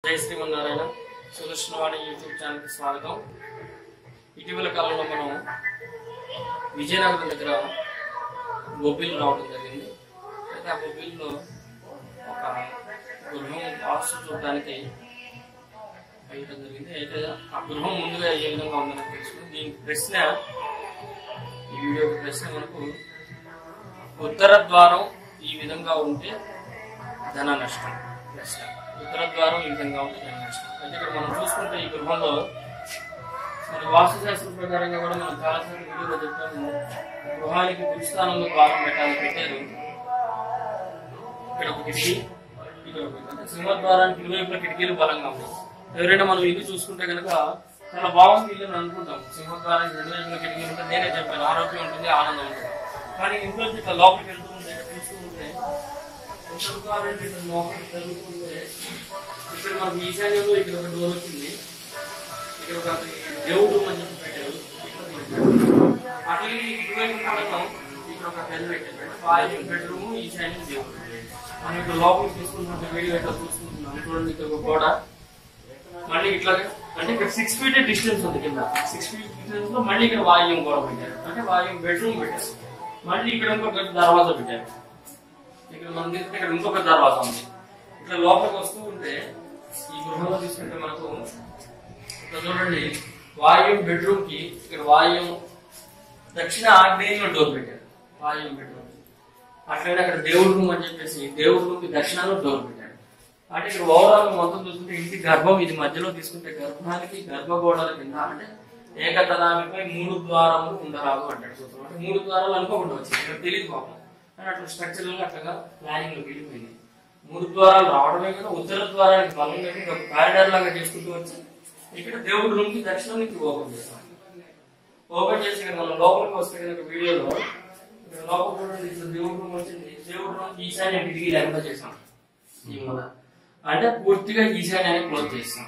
జై శ్రీమన్నారాయణ సుదర్శనవాణి యూట్యూబ్ ఛానల్కి స్వాగతం ఇటీవల కాలంలో మనం విజయనగరం దగ్గర బొబ్బిల్ రావడం జరిగింది అయితే ఆ బొబ్బిల్లో ఒక గృహం వాస్తు చూడడానికి వేయడం జరిగింది అయితే ఆ గృహం ముందుగా ఏ విధంగా ఉందని తెలుసు దీని ప్రశ్న ఈ వీడియో ప్రశ్న మనకు ఉత్తర ద్వారం ఈ విధంగా ఉంటే ధన నష్టం ప్రశ్న ఉత్తర ద్వారం ఈ విధంగా ఉంటే ధన నష్టం అంటే ఇక్కడ మనం చూసుకుంటే ఈ గృహంలో మన వాస్తుశాస్త్రం ప్రకారంగా కూడా మనం చాలాసార్లు వీడియోలో చెప్పాము గృహానికి గురుస్థానంలో ద్వారం పెట్టాలని పెట్టారు ఇక్కడ ఒక కిటికీ ఇక్కడ ఒక కిటికీ. అంటే సింహద్వారానికి ఇరువైపుల కిటికీలు బలంగా ఉన్నాయి ఎవరైనా మనం ఇల్లు చూసుకుంటే కనుక చాలా బాగుంది ఇల్లు అని అనుకుంటాం సింహద్వారానికి రెండు వైపుల కిటికీలు ఉంటే నేనే చెప్పాను ఆరోగ్యం ఉంటుంది ఆనందం ఉంటుంది కానీ ఇంట్లో నుంచి ఇట్లా లోపలికి వెళ్తూ ఉంటే ఇక్కడ చూస్తూ ఉంటే ఉత్తర ద్వారం ఇట్లా లోపలికి జరుగుతుంటే ఇక్కడ మనకి ఈశాన్యంలో ఇక్కడ ఒక డోర్ వచ్చింది ఇక్కడ ఒక దేవుడు అని చెప్పి పెట్టారు అట్లనే ఇటువైపు కూడా ఇక్కడ ఒక బెల్ పెట్టారు వాయు బెడ్రూమ్ ఈశాన్యం దేవుడు మనం ఇక్కడ లోపలికి తీసుకుంటున్న వీడియో ఎట్లా చూసుకుంటున్నాం చూడండి ఇక్కడ ఒక గోడ మళ్ళీ ఇట్లా అంటే ఇక్కడ సిక్స్ ఫీట్ డిస్టెన్స్ ఉంది కింద సిక్స్ ఫీట్ డిస్టెన్స్ లో మళ్ళీ ఇక్కడ వాయుం గోడ పెట్టారు అంటే వాయుం బెడ్రూమ్ పెట్టారు మళ్ళీ ఇక్కడ ఇంకొక దర్వాజా పెట్టారు ఇక్కడ మనం తీసుకుంటే ఇక్కడ ఇంకొక దర్వాజా ఉంది ఇట్లా లోపలికి వస్తూ ఉంటే ఈ గృహంలో తీసుకుంటే మనకు ఇక్కడ చూడండి వాయుం బెడ్రూమ్ కి ఇక్కడ వాయుం దక్షిణ ఆగ్నేయంలో డోర్ పెట్టారు వాయుం బెడ్రూమ్ అట్లనే అక్కడ దేవుడు రూమ్ అని చెప్పేసి దేవుడు రూమ్ కి దక్షిణంలో డోర్ పెట్టాడు అంటే ఇక్కడ ఓవరాల్ మొత్తం చూసుకుంటే ఇంటి గర్భం ఇది మధ్యలో తీసుకుంటే గర్భానికి గర్భగోడల కింద అంటే ఏకతలామిపై మూడు ద్వారములు ఉండరాదు అంటాడు సూత్రం అంటే మూడు ద్వారాలు అనుకోకుండా వచ్చింది ఇక్కడ తెలియదు పాపం కానీ అట్లా స్ట్రక్చరల్ అట్లా ప్లానింగ్ లో వెళ్ళిపోయింది మూడు ద్వారాలు రావడమే కదా ఉత్తర ద్వారానికి బలం కట్టి ఒక కారిడార్ లాగా చేసుకుంటూ వచ్చి ఇక్కడ దేవుడి రూమ్ కి దక్షిణం నుంచి ఓపెన్ చేస్తాం ఓపెన్ చేసి ఇక్కడ మనం లోపలికి వస్తే కనుక వీడియోలో ఇక్కడ లోపల చూడండి ఇట్లా దేవుడి రూమ్ వచ్చింది దేవుడి రూమ్ ఈశాన్య కిటికీ లేకుండా చేసాం ఈ మూల అంటే పూర్తిగా ఈశాన్యాన్ని క్లోజ్ చేస్తాం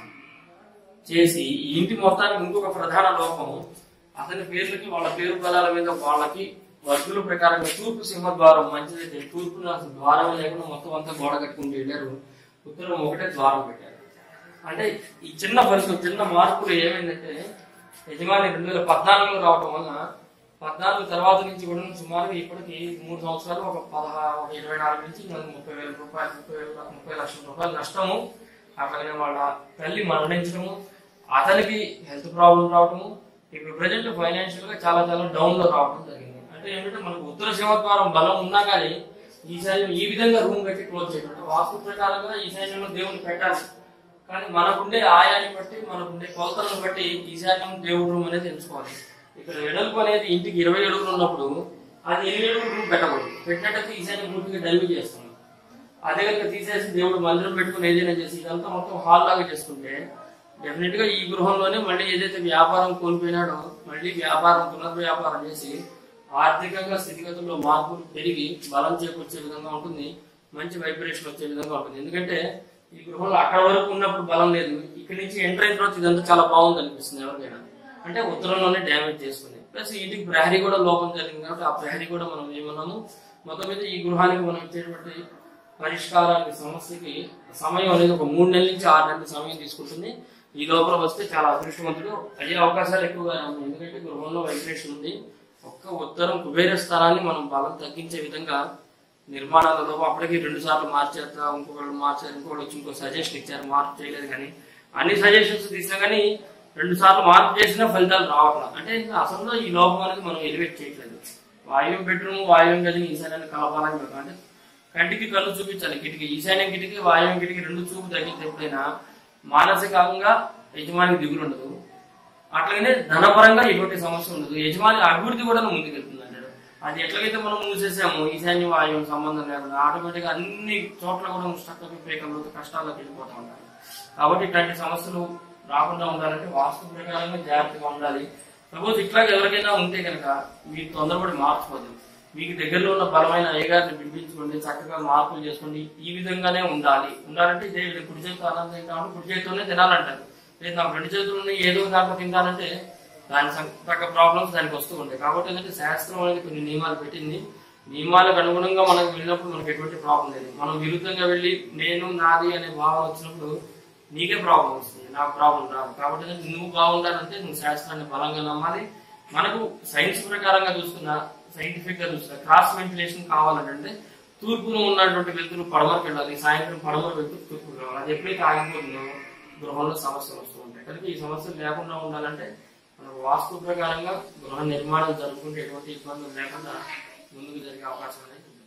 చేసి ఈ ఇంటి మొత్తానికి ఇంకొక ప్రధాన లోపం అతని పేర్లకి వాళ్ళ పేరు బలాల మీద వాళ్ళకి వర్గుల ప్రకారంగా తూర్పు సింహద్వారం మంచిదైతే తూర్పున అసలు ద్వారం లేకుండా మొత్తం అంతా గోడ కట్టుకుంటూ వెళ్ళారు ఉత్తరం ఒకటే ద్వారం పెట్టారు అంటే ఈ చిన్న పరిస్థితి చిన్న మార్పులు ఏమైందంటే యజమాని రెండు వేల పద్నాలుగులో రావటం వల్ల పద్నాలుగు తర్వాత నుంచి కూడా సుమారు ఇప్పటికి మూడు సంవత్సరాలు ఒక పదహారు ఒక ఇరవై నాలుగు నుంచి మనకు ముప్పై వేల రూపాయలు ముప్పై వేల ముప్పై లక్షల రూపాయలు నష్టము అట్లాగే వాళ్ళ తల్లి మరణించడము అతనికి హెల్త్ ప్రాబ్లం రావటము ఇప్పుడు ప్రజెంట్ ఫైనాన్షియల్ గా చాలా చాలా డౌన్ లో రావడం జరిగింది అంటే ఏంటంటే మనకు ఉత్తర సింహద్వారం బలం ఉన్నా కానీ ఈశాన్యం ఈ విధంగా రూమ్ కట్టి క్లోజ్ చేయడం అంటే వాస్తు ప్రకారంగా ఈశాన్యంలో దేవుని పెట్టాలి కానీ మనకుండే ఆయాన్ని బట్టి మనకుండే కొలతలను బట్టి ఈశాన్యం దేవుడు రూమ్ అనేది ఎంచుకోవాలి ఇక్కడ వెడల్పు అనేది ఇంటికి ఇరవై అడుగులు ఉన్నప్పుడు అది ఎనిమిది అడుగులు రూమ్ పెట్టకూడదు పెట్టినట్టయితే ఈశాన్యం పూర్తిగా డల్వి చేస్తుంది అదే కనుక తీసేసి దేవుడు మందిరం పెట్టుకుని ఏదైనా చేసి ఇదంతా మొత్తం హాల్ లాగా చేసుకుంటే డెఫినెట్ గా ఈ గృహంలోనే మళ్ళీ ఏదైతే వ్యాపారం కోల్పోయినాడో మళ్ళీ వ్యాపారం పునర్వ్యాపారం చేసి ఆర్థికంగా స్థితిగతుల్లో మార్పులు పెరిగి బలం చేకూర్చే విధంగా ఉంటుంది మంచి వైబ్రేషన్ వచ్చే విధంగా ఉంటుంది ఎందుకంటే ఈ గృహంలో అక్కడ వరకు ఉన్నప్పుడు బలం లేదు ఇక్కడి నుంచి ఎంటర్ అయిన తర్వాత ఇదంతా చాలా బాగుంది అనిపిస్తుంది ఎవరికైనా అంటే ఉత్తరంలోనే డ్యామేజ్ చేసుకుంది ప్లస్ ఇంటికి ప్రహరీ కూడా లోపం జరిగింది కాబట్టి ఆ ప్రహరీ కూడా మనం ఏమన్నాము మొత్తం మీద ఈ గృహానికి మనం ఇచ్చేటువంటి పరిష్కారానికి సమస్యకి సమయం అనేది ఒక మూడు నెలల నుంచి ఆరు నెలల సమయం తీసుకుంటుంది ఈ లోపల వస్తే చాలా అదృష్టవంతుడు అయ్యే అవకాశాలు ఎక్కువగా ఉన్నాయి ఎందుకంటే గృహంలో వైబ్రేషన్ ఉంది ఒక్క ఉత్తరం కుబేర స్థానాన్ని మనం బలం తగ్గించే విధంగా నిర్మాణాలలో అప్పటికి రెండు సార్లు మార్చేస్తా ఇంకొకళ్ళు మార్చారు ఇంకొకళ్ళు వచ్చి ఇంకో సజెషన్ ఇచ్చారు మార్పు చేయలేదు కానీ అన్ని సజెషన్స్ తీసినా కానీ రెండు సార్లు మార్పు చేసినా ఫలితాలు రావట్లా అంటే ఇంకా అసలు ఈ లోపం అనేది మనం ఎలివేట్ చేయట్లేదు వాయువు బెడ్రూమ్ వాయువు గది ఈశాన్యాన్ని కలపాలని కాదు. అంటే కంటికి కళ్ళు చూపించాలి కిటికీ ఈశాన్యం కిటికీ వాయువు కిటికీ రెండు చూపు తగ్గితే ఎప్పుడైనా మానసికంగా యజమానికి దిగులు ఉండదు అట్లాగనే ధనపరంగా ఎటువంటి సమస్య ఉండదు యజమాని అభివృద్ధి కూడా ముందుకెళ్తుంది అంటాడు అది ఎట్లయితే మనం మూసేసాము ఈశాన్య వాయువు సంబంధం లేకుండా ఆటోమేటిక్ గా అన్ని చోట్ల కూడా స్టక్ ఉపయోగంలో కష్టాల్లోకి వెళ్ళిపోతూ ఉంటారు కాబట్టి ఇట్లాంటి సమస్యలు రాకుండా ఉండాలంటే వాస్తు ప్రకారంగా జాగ్రత్తగా ఉండాలి సపోజ్ ఇట్లా ఎవరికైనా ఉంటే కనుక మీకు తొందరపడి మార్చుకోదు మీకు దగ్గరలో ఉన్న బలమైన అయ్యగారిని పిలిపించుకోండి చక్కగా మార్పులు చేసుకోండి ఈ విధంగానే ఉండాలి ఉండాలంటే ఇదే విధంగా కుడి చేతితో ఆనందం కాబట్టి కుడి చేతితోనే తినాలంటారు లేదు నాకు రెండు చేతులు ఉన్నాయి ఏదో దాంట్లో తింటానంటే దాని సం- తగ్గ ప్రాబ్లమ్స్ దానికి వస్తూ ఉంటాయి కాబట్టి ఏంటంటే శాస్త్రం అనేది కొన్ని నియమాలు పెట్టింది నియమాలకు అనుగుణంగా మనకు వెళ్ళినప్పుడు మనకు ఎటువంటి ప్రాబ్లం లేదు మనం విరుద్ధంగా వెళ్ళి నేను నాది అనే భావన వచ్చినప్పుడు నీకే ప్రాబ్లం వస్తుంది నాకు ప్రాబ్లం రాదు కాబట్టి నువ్వు బాగుండాలంటే నువ్వు శాస్త్రాన్ని బలంగా నమ్మాలి మనకు సైన్స్ ప్రకారంగా చూసుకున్నా సైంటిఫిక్ గా చూసుకున్నా క్రాస్ వెంటిలేషన్ కావాలంటే తూర్పున ఉన్నటువంటి వెలుతురు పడమరకు వెళ్ళాలి సాయంత్రం పడమర వెలుతురు తూర్పు రావాలి అది ఎప్పుడైతే ఆగిపోతుందో గృహంలో సమస్యలు వస్తూ ఉంటాయి కనుక ఈ సమస్యలు లేకుండా ఉండాలంటే మన వాస్తు ప్రకారంగా గృహ నిర్మాణం జరుపుకుంటే ఎటువంటి ఇబ్బందులు లేకుండా ముందుకు జరిగే అవకాశం అనేది ఉంటుంది